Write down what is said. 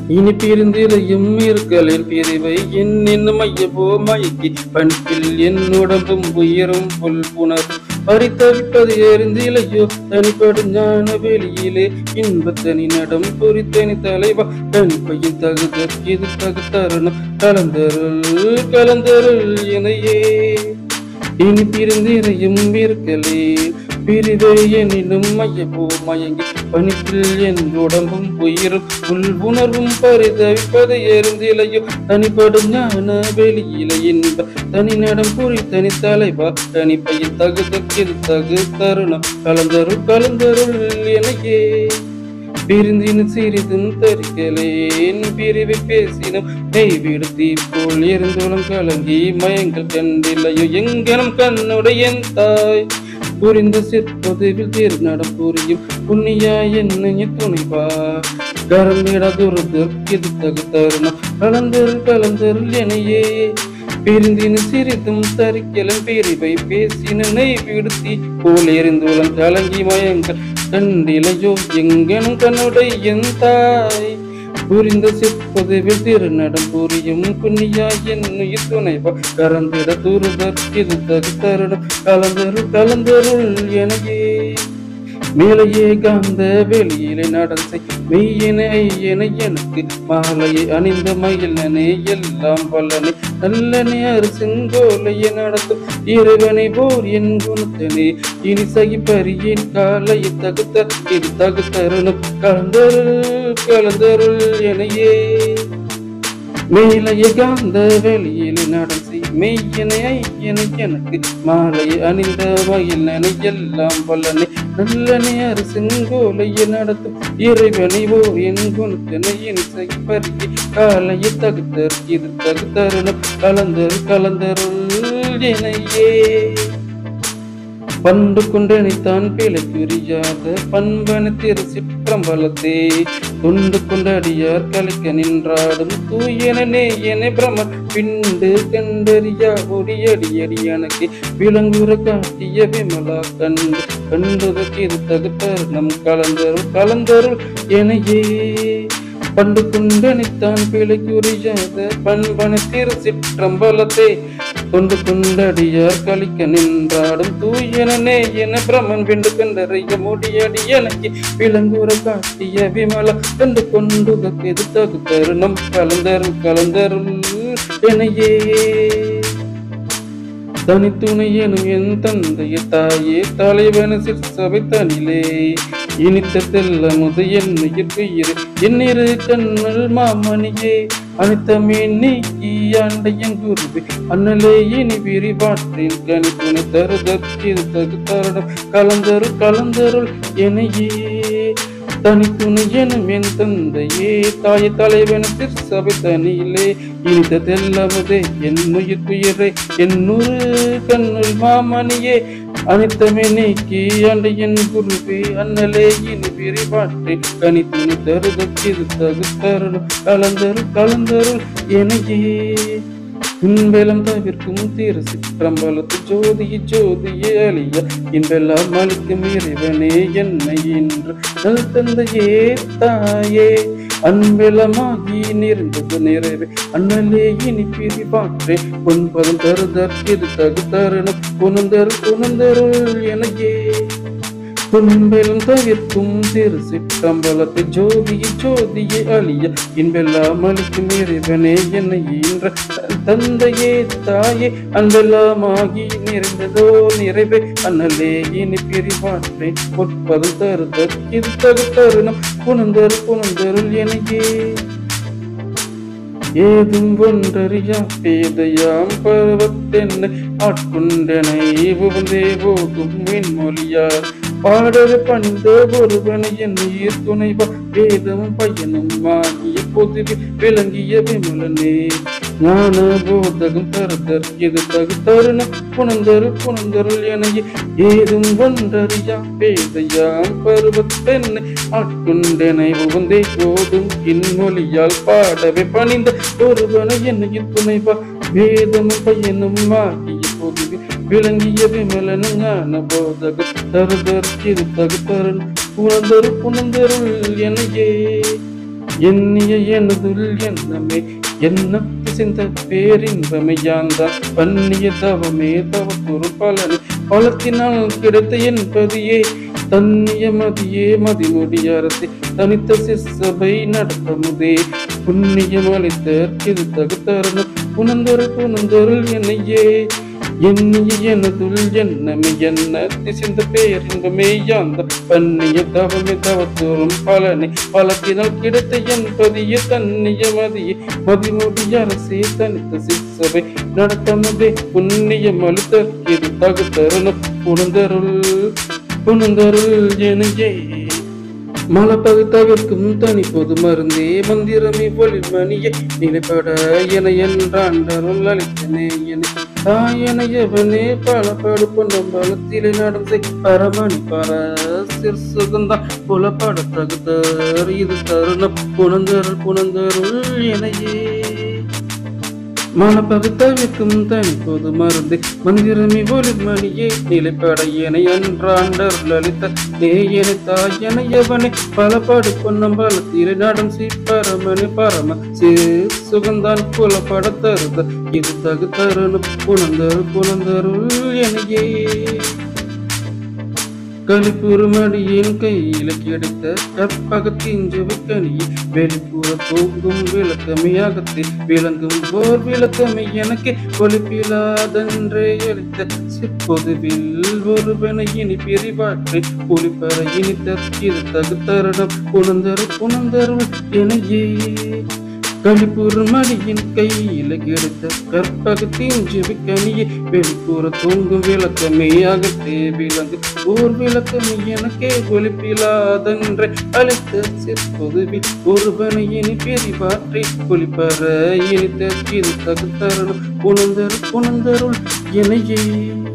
இனி பிரிந்திரையும் இருக்கலின் பிரிவை என் என்னும் ஐயப்போ மயக்கி பணிப்பில் என் உடம்பும் உயிரும் புல் புணரும் பறித்தவிப்பது எரிந்திலையோ தனிப்படும் ஞான வெளியிலே இன்பத்தனி நடம் பொறித்தனி தலைவா தனிப்பையின் தகுத இது தகுத்தருணம் கலந்தருள் கலந்தருள் இணையே இனி பிரிந்திரையும் இருக்கலே பிரிவே எனினும் மையப்போ மயங்கி பணிப்பில் என் உடம்பும் உயிரும் உள் உணர்வும் பரிதவிப்பது எருந்திலையோ தனிப்படும் ஞான வெளியில இன்ப தனி நடம் புரி தனி தலைவா தனிப்பையில் தகு தக்கிது தகு தருணம் கலந்தருள் கலந்தருள் எனையே பிரிந்தின் சிறிதும் தரிக்கலேன் பிரிவை பேசினும் நெய் விடுத்தி போல் எரிந்துளம் கலங்கி மயங்கள் கண்டில்லையோ எங்கனும் கண்ணுடைய என் தாய் புரிந்து சிற்பதுவில் திருநடம் புரியும் புண்ணியா என்னைய துணைவா கரமிட துருதற்கு தகு தருணம் கலந்தருள் கலந்தருள் எனையே பிரிந்தின் சிறிதும் தரிக்கலன் பிரிவை பேசின நெய் விடுத்தி போல் எரிந்துளம் கலங்கி மயங்கள் கண்டிலையோ எங்கனும் கண்ணுடைய என் தாய் புரிந்த சிற்பதுவில் திருநடம் புரியும் புண்ணியா என்னுயிர் துணைவா கறந்திட துருதற் இது தகு தருணம் கலந்தருள் கலந்தருள் எனக்கே மேலையே காந்த வெளியிலே நடந்தை மெய்யனை ஐயனை எனக்கு மாலையை அணிந்த மயிலனே எல்லாம் வல்லனை நல்லனே அரசெங்கோலையை நடத்தும் இறைவனை போர் என் குணத்தனே இனி சகிப்பறியேன் காலையை தகுத்த இது தகுத்தருணும் கலந்தருள் கலந்தருள் எனையே மேலைய காந்த வெளியில் நடந்தி மெய்யனை ஐயனை எனக்கு மாலையை அணிந்த மயிலனை எல்லாம் வல்லனை நல்லனை அரசெங்கோலையை நடத்தும் இறைவனை ஓ என் குணத்தினை இனி சகிப்பறியே காலையை தகுத்தர் இது தகுத்தருணும் கலந்தரு கலந்தருள் எனையே பண்டு கொண்டனைத்தான் பிழைக்குரியாத பண்பன திரு சிற்றம்பலத்தே தொண்டு கொண்டடியார் கலைக்க நின்றாடும் தூயனே என பிரம பிண்டு கண்டறியா ஒடியடி அடி எனக்கு விளங்குற காட்டிய விமலா கண்டு கண்டுதற்கு தகுத்தருணம் கலந்தருள் கலந்தருள் எனையே பண்டு குண்டனித்தான் பிழைக்குரியாத பண்பன திரு சிற்றம்பலத்தே கொண்டு கொண்டடியார் கலிக்க நின்றாடும் தூயனே என பிரமன் விண்டு கண்டறிய முடியடி எனக்கு விளங்குற காட்டிய விமல கண்டு கொண்டு எது தகு தருணம் கலந்தருள் கலந்தருள் எனையே தனித்துணை எனும் என் தந்தைய தாயே தலைவன சிற்சபை தனிலே இனித்த தெல்ல முது என்னுயிர் என்னிரு கண்ணல் மாமணியே அனித்தமே நீக்கி ஆண்டையன் குருவே அண்ணலே இனி விரிவாற்றின் கணித்துணை தருதற்கு தகு தருடம் கலந்தரு கலந்தருள் எனையே தனித்துணை எனும் என் தந்தையே தாய தலைவன திருசபை தனியிலே இனித தெல்லமுதே என் உயிர் துயரே என்னொரு கண்ணுள் மாமணியே அனித்தமே நீக்கி ஆண்ட என் குருவே அண்ணலே இனி விரிவாற்றே கனித்துணி தருதற்கு தகு தருணம் கலந்தருள் கலந்தருள் எனையே துன்பெலம் தவிர்க்கும் திரு சிற்றம்பலத்து ஜோதிய ஜோதிய அழிய இன்பெல்லாம் அளிக்கும் இறைவனே என்னை இன்று நல் தந்தையே தாயே அன்பெலமாகி நிறைந்தது நிறைவே அண்ணலே இனி பிரிவாற்றே பொன்பதம் தருதற்கு தகு தருணம் புனந்தரு புனந்தருள் எனக்கே துன்பெலும் தவிர்க்கும் திரு சிற்றம்பலத்தை ஜோதியை ஜோதியை அழிய இன்பெல்லாம் அளிக்கும் இறைவனே என்னை ஈன்ற தந்தையே தாயே அன்பெல்லாமாகி நிறைந்ததோ நிறைவே அண்ணலே இனி பிரிவாற்றே பொற்பதம் தருதற் இது தகு தருணம் புனந்தரு புனந்தருள் எனக்கே ஏதும் ஒன்றறியா பேதையாம் பருவத்தென்னை ஆட்கொண்டனை புகுந்தே போகும் மின்மொழியார் பாடல் பணிந்த ஒருவனை என் உயிர் துணைவா வேதமும் பையனும் வாங்கிய பொதுவில் விளங்கிய விமலனே ஞான போதகம் தருதர் இது தகு தருணம் புனந்தரு புனந்தருள் எனையே ஏதும் ஒன்றறியா பேதையாம் பருவத்தென்னை ஆட்கொண்டனை உகந்தே போதும் இன்மொழியால் பாடவே பணிந்த ஒருவனை என்னையில் துணைவா வேதமும் பையனும் ஆகிய பொதுவில் விளங்கிய விமலனும் ஞான போதகம் தருதர் இது தகு தருணம் புனந்தரு புனந்தருள் எனையே எண்ணிய எனதுள் எண்ணமே எண்ணம் சிந்த பேரின்பமே யாந்தான் பண்ணிய தவமே தவத்தொரு பலனை பலத்தினால் கிடைத்த என்பதையே தன்னிய மதியே மதிமுடி அரசே தனித்த சிற்சபை நடத்தமுதே புண்ணியம் அளித்தற்கிது தகுத்தருணும் புனந்தொரு புனந்தொருள் என்னையே எண்ணிய எனதுள் எண்ணமே என்ன திசிந்த பேரின்பமே யாந்த பண்ணிய தவமே தவத்தோறும் பலனை பலத்தினால் கிடைத்த என்பதையே தன்னிய மதியே மதிமுடி அரசே தனித்த சிற்சபை நடத்தமுதே புண்ணியம் அளித்தற்கிது தகுத்தருணும் புனந்தருள் புனந்தருள் எனையே மலப்பகு தவிர்க்கும் தனி பொது மருந்தே மந்திரமே ஒளிர் மணியே நிலைப்பட என என்றாண்டருள் அளித்தனே என தாயனையவனே பல படு பொன்னம் பலத்திலே நடந்தை பரமணி பர சிற்சுகந்தான் புலப்பட தகுதர் இது தருணம் புனந்தருள் புனந்தருள் எனையே மனப்பகுத்தவிக்கும் தனி பொது மருந்து மந்திரமி ஒளிர் மணியே நிலைப்பட என என்றாண்டர் லலித நேயன தாயன எவனே பலபாடு பொன்னம் பலத்திலே நடம் சீப்பரமணி பரம சே சுகந்தான் புலப்பட தருத இது தகு தருணம் புனந்தரு புனந்தருள் எனையே கலிப்புறுமடியின் கையில கிடைத்த கற்பகத்தின் ஜெவக்கனியை வெளிப்புற தூங்கும் விளக்கமையாகத்தில் விளங்கும் போர் விளக்கமை எனக்கு ஒளிப்பிலாதென்றே அளித்த சிற்பொதுவில் ஒருவனை இனி பிரிவாற்றி ஒளிப்பற இனி தற்கிது தகுத்தருடம் புனந்தரு புனந்தருள் எனையே களிப்புறுமடியின் கையில கிடைத்த கற்பகத்தின் ஜெவிக்கனியை வெளிப்புற தூங்கும் விளக்கமே அகத்தே விளங்கு ஓர் விளக்கமே எனக்கே ஒளிப்பிலாதென்று அழைத்த சிற்பொதுவில் ஒருவனை இனி பிரிவாற்றி ஒளிப்பற இனி தற்கிது தகுத்தருள் புனந்தரு புனந்தருள் எனையே